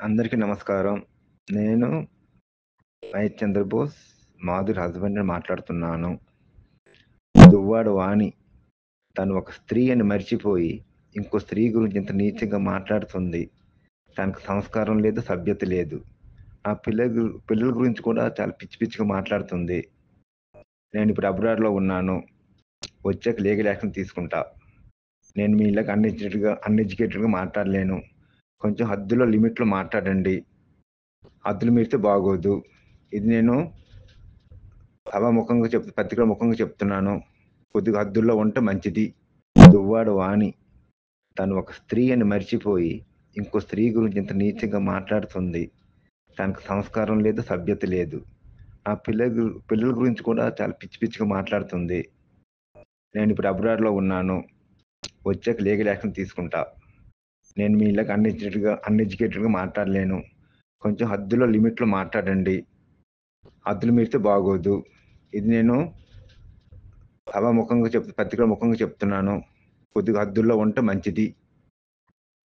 అందరికీ నమస్కారం. నేను మహేష్ చంద్రబోస్ మాధురి హస్బెండ్‌ని మాట్లాడుతున్నాను. దువ్వాడ వాణి తను ఒక స్త్రీ అని మర్చిపోయి, ఇంకో స్త్రీ గురించి ఇంత నీచంగా మాట్లాడుతుంది. తనకు సంస్కారం లేదు, సభ్యత లేదు. ఆ పిల్ల గు పిల్లల గురించి కూడా చాలా పిచ్చి పిచ్చిగా మాట్లాడుతుంది. నేనిప్పుడు అబ్రాడ్‌లో ఉన్నాను. వచ్చాక లీగల్ యాక్షన్ తీసుకుంటా. నేను మీలాగా అన్‌ఎడ్యుకేటెడ్‌గా అన్‌ఎడ్యుకేటెడ్‌గా మాట్లాడలేను. కొంచెం హద్దులో, లిమిట్‌లో మాట్లాడండి. హద్దులు మీరితే బాగోదు. ఇది నేను సభాముఖంగా చెప్ పత్రికా ముఖంగా చెప్తున్నాను. కొద్దిగా హద్దుల్లో ఉంటే మంచిది. దువ్వాడ వాణి తను ఒక స్త్రీ అని మర్చిపోయి, ఇంకో స్త్రీ గురించి ఇంత నీచంగా మాట్లాడుతుంది. తనకు సంస్కారం లేదు, సభ్యత లేదు. ఆ పిల్ల గు పిల్లల గురించి కూడా చాలా పిచ్చి పిచ్చిగా మాట్లాడుతుంది. నేనిప్పుడు అబ్రాడ్‌లో ఉన్నాను. వచ్చాక లీగల్ యాక్షన్ తీసుకుంటా. నేను మీలాగా అన్‌ఎడ్యుకేటెడ్‌గా అన్‌ఎడ్యుకేటెడ్‌గా మాట్లాడలేను. కొంచెం హద్దులో, లిమిట్‌లో మాట్లాడండి. హద్దులు మీరితే బాగోదు. ఇది నేను సభాముఖంగా చెప్ పత్రికా ముఖంగా చెప్తున్నాను. కొద్దిగా హద్దుల్లో ఉంటే మంచిది.